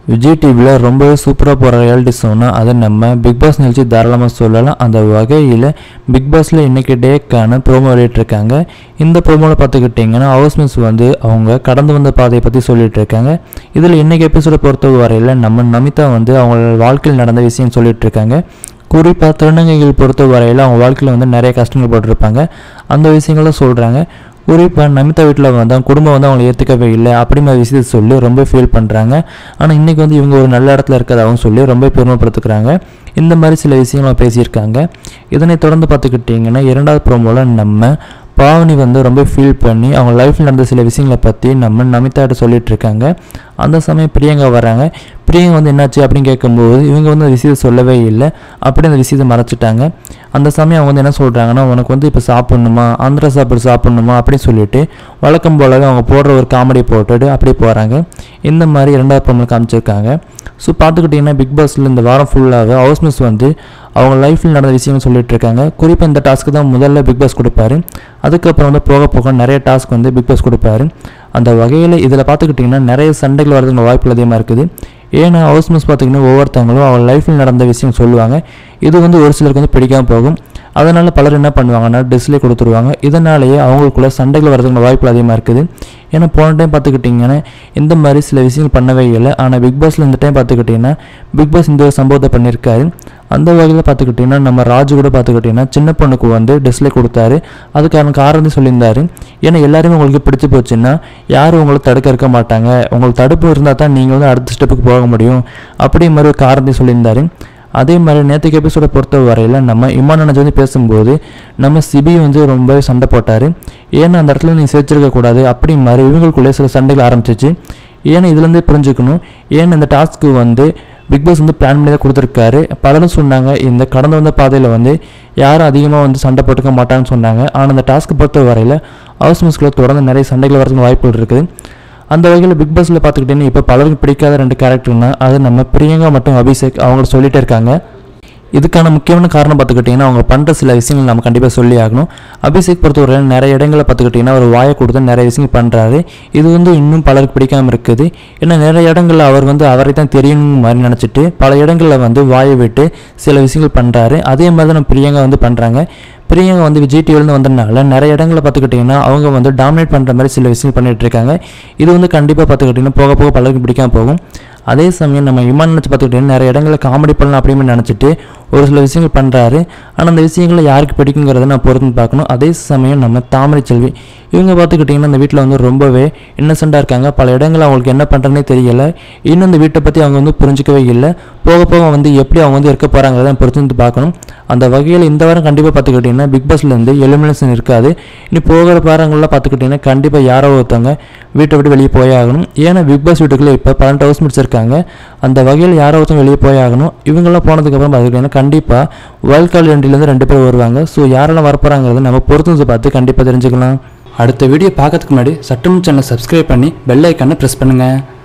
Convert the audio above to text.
விஜய் டிவியில் ரொம்பவே சூப்பராக போகிற ரியாலிட்டி ஷோனா அதை நம்ம பிக் பாஸ் நிகழ்ச்சி தாராளமாக சொல்லலாம் அந்த வகையில் பிக் பாஸில் இன்றைக்கி டேக்கான ப்ரோமோ வெளியிட்டிருக்காங்க இந்த ப்ரோமோவில் பார்த்துக்கிட்டிங்கன்னா ஹவுஸ் மிஸ் வந்து அவங்க கடந்து வந்த பாதையை பற்றி சொல்லிட்டு இருக்காங்க இதில் இன்றைக்கி எபிசோடை பொறுத்த வரையில் நம்ம நமிதா வந்து அவங்க வாழ்க்கையில் நடந்த விஷயம் சொல்லிட்டு இருக்காங்க குறிப்பாக திருநங்கைகள் பொறுத்த வரையில் அவங்க வாழ்க்கையில் வந்து நிறைய கஷ்டங்கள் போட்டிருப்பாங்க அந்த விஷயங்களும் சொல்கிறாங்க குறிப்பாக நமிதா வீட்டில் வந்து அவங்க குடும்பம் வந்து அவங்களை ஏற்றுக்கவே இல்லை அப்படிங்கிற விஷயத்தை சொல்லி ரொம்ப ஃபீல் பண்ணுறாங்க ஆனால் இன்றைக்கி வந்து இவங்க ஒரு நல்ல இடத்துல இருக்கிறதாகவும் சொல்லி ரொம்ப பெருமைப்படுத்துக்கிறாங்க இந்த மாதிரி சில விஷயங்களை பேசியிருக்காங்க இதனை தொடர்ந்து பார்த்துக்கிட்டிங்கன்னா இரண்டாவது ப்ரோமோவில் நம்ம பாவனி வந்து ரொம்ப ஃபீல் பண்ணி அவங்க லைஃப்பில் நடந்த சில விஷயங்களை பற்றி நம்ம நமிதாட்ட சொல்லிட்டு இருக்காங்க அந்த சமயம் பிரியங்கா வராங்க பிரியங்கா வந்து என்னாச்சு அப்படின்னு கேட்கும்போது இவங்க வந்து அந்த விஷயத்தை சொல்லவே இல்லை அப்படி அந்த விஷயத்தை மறைச்சிட்டாங்க அந்த சமயம் அவங்க வந்து என்ன சொல்கிறாங்கன்னா உனக்கு வந்து இப்போ சாப்பிட்ணுமா ஆந்திரா சாப்பாடு சாப்பிட்ணுமா அப்படின்னு சொல்லிட்டு வழக்கம் போலவே அவங்க போடுற ஒரு காமெடி போட்டுட்டு அப்படியே போகிறாங்க இந்த மாதிரி இரண்டாவது ப்ரோமோவில் காமிச்சிருக்காங்க ஸோ பார்த்துக்கிட்டிங்கன்னா பிக் பாஸில் இந்த வாரம் ஃபுல்லாகவே ஹவுஸ் மிஸ் வந்து அவங்க லைஃப்பில் நடந்த விஷயங்கள் சொல்லிட்டு இருக்காங்க குறிப்பாக இந்த டாஸ்க்கு தான் முதல்ல பிக் பாஸ் கொடுப்பாரு அதுக்கப்புறம் வந்து போக போக நிறைய டாஸ்க் வந்து பிக் பாஸ் கொடுப்பாரு அந்த வகையில் இதில் பார்த்துக்கிட்டிங்கன்னா நிறைய சண்டைகள் வரதுக்கு வாய்ப்புகள் அதிகமாக இருக்குது ஏன்னா ஹவுஸ் மிஸ் பார்த்திங்கன்னா ஒவ்வொருத்தவங்களும் அவங்க லைஃப்பில் நடந்த விஷயம் சொல்லுவாங்க இது வந்து ஒரு சிலருக்கு வந்து பிடிக்காமல் போகும் அதனால் பலர் என்ன பண்ணுவாங்கன்னா டிஸ்லே கொடுத்துருவாங்க இதனாலேயே அவங்களுக்குள்ள சண்டைகள் வரதுக்கு வாய்ப்புகள் அதிகமாக இருக்குது ஏன்னா போன டைம் பார்த்துக்கிட்டிங்கன்னா இந்த மாதிரி சில விஷயங்கள் பண்ணவே இல்லை ஆனால் பிக் பாஸில் இந்த டைம் பார்த்துக்கிட்டிங்கன்னா பிக் பாஸ் இந்த ஒரு சம்பவத்தை பண்ணியிருக்காரு அந்த வகையில் பார்த்துக்கிட்டிங்கன்னா நம்ம ராஜு கூட பார்த்துக்கிட்டிங்கன்னா சின்ன பொண்ணுக்கு வந்து டிஸ்லே கொடுத்தாரு அதுக்கான காரணம் சொல்லியிருந்தாரு ஏன்னா எல்லாருமே உங்களுக்கு பிடிச்சி போச்சுன்னா யாரும் உங்களை தடுக்க இருக்க மாட்டாங்க உங்களுக்கு தடுப்பு இருந்தால் தான் நீங்கள் வந்து அடுத்த ஸ்டெப்புக்கு போக முடியும் அப்படி மாதிரி ஒரு காரணத்தையும் சொல்லியிருந்தாரு அதே மாதிரி நேற்றுக்கு எபிசோட பொறுத்த வரையில் நம்ம இமான் அனஜ் வந்து பேசும்போது நம்ம சிபி வந்து ரொம்பவே சண்டை போட்டார் ஏன்னா அந்த இடத்துல நீ சேர்த்திருக்க கூடாது அப்படி மாதிரி இவங்களுக்குள்ளே சில சண்டைகள் ஆரம்பிச்சிச்சு ஏன்னா இதுலேருந்தே புரிஞ்சுக்கணும் ஏன்னா இந்த டாஸ்க்கு வந்து பிக் பாஸ் வந்து பிளான் பண்ணி தான் கொடுத்துருக்காரு பலரும் சொன்னாங்க இந்த கடந்து வந்த பாதையில் வந்து யாரும் அதிகமாக வந்து சண்டை போட்டுக்க மாட்டாங்கன்னு சொன்னாங்க ஆனால் இந்த டாஸ்க்கு பொறுத்த வரையில் ஹவுஸ் மிஸ்கில் தொடர்ந்து நிறைய சண்டைகள் வரதுக்கு வாய்ப்புகள் இருக்குது அந்த வகையில் பிக் பாஸில் பார்த்துக்கிட்டீங்கன்னா இப்போ பலருக்கு பிடிக்காத ரெண்டு கேரக்டர்னா அது நம்ம பிரியங்கா மற்றும் அபிஷேக் அவங்க சொல்லிட்டே இருக்காங்க இதுக்கான முக்கியமான காரணம் பார்த்துக்கிட்டிங்கன்னா அவங்க பண்ணுற சில விஷயங்கள் நம்ம கண்டிப்பாக சொல்லி ஆகணும் அபிஷேக் பொறுத்தவரையில் நிறைய இடங்களில் பார்த்துக்கிட்டிங்கன்னா ஒரு வாயை கொடுத்து நிறைய விஷயங்கள் பண்ணுறாரு இது வந்து இன்னும் பலருக்கு பிடிக்காமல் இருக்குது ஏன்னா நிறைய இடங்களில் அவர் வந்து அவரை தான் தெரியணும் மாதிரி நினச்சிட்டு பல இடங்களில் வந்து வாயை விட்டு சில விஷயங்கள் பண்ணுறாரு அதே மாதிரி தான் நம்ம பிரியங்கா வந்து பண்ணுறாங்க பிரியங்கா வந்து விஜய் டிவிலேருந்து வந்ததுனால நிறைய இடங்களில் பார்த்துக்கிட்டிங்கன்னா அவங்க வந்து டாமினேட் பண்ணுற மாதிரி சில விஷயங்கள் பண்ணிட்டு இருக்காங்க இது வந்து கண்டிப்பாக பார்த்துக்கிட்டிங்கன்னா போக போக பலருக்கு பிடிக்காம போகும் அதே சமயம் நம்ம இமான் நினச்சி பார்த்துக்கிட்டிங்கன்னா நிறைய இடங்களில் காமெடி பண்ணலாம் அப்படின்னு நினச்சிட்டு ஒரு சில விஷயங்கள் பண்ணுறாரு ஆனால் அந்த விஷயங்களை யாருக்கு பிடிக்குங்கிறத நான் பொறுத்து பார்க்கணும் அதே சமயம் நம்ம தாமரை செல்வி இவங்க பார்த்துக்கிட்டிங்கன்னா இந்த வீட்டில் வந்து ரொம்பவே இன்னசென்ட்டாக இருக்காங்க பல இடங்களில் அவங்களுக்கு என்ன பண்ணுறதுனே தெரியல இன்னும் இந்த வீட்டை பற்றி அவங்க வந்து புரிஞ்சிக்கவே இல்லை போக போக வந்து எப்படி அவங்க வந்து இருக்க போகிறாங்கிறத பொறுத்து வந்து பார்க்கணும் அந்த வகையில் இந்த வாரம் கண்டிப்பாக பார்த்துக்கிட்டிங்கன்னா பிக் பாஸ்லேருந்து எலிமினேஷன் இருக்காது இனி போகிற வாரங்களில் பார்த்துக்கிட்டிங்கன்னா கண்டிப்பாக யாரோ ஒருத்தவங்க வீட்டை விட்டு வெளியே போயே ஆகணும் ஏன்னா பிக் பாஸ் வீட்டுக்குள்ளே இப்போ பன்னெண்டு ஹவுஸ் மிட்ஸ் இருக்காங்க அந்த வகையில் யாரோ ஒருத்தவங்க வெளியே போய் ஆகணும் இவங்கெல்லாம் போனதுக்கப்புறம் பார்த்துக்கிட்டிங்கன்னா கண்டிப்பாக வைல்ட் கார்டு என்ட்ரிலேருந்து ரெண்டு பேர் வருவாங்க ஸோ யாரெல்லாம் வரப்போகிறாங்கிறத நம்ம பொறுத்து வந்து பார்த்து கண்டிப்பாக தெரிஞ்சுக்கலாம் அடுத்த வீடியோ பார்க்கறதுக்கு முன்னாடி சட்டம் சேனல் சப்ஸ்கிரைப் பண்ணி பெல் ஐக்கானை ப்ரெஸ் பண்ணுங்கள்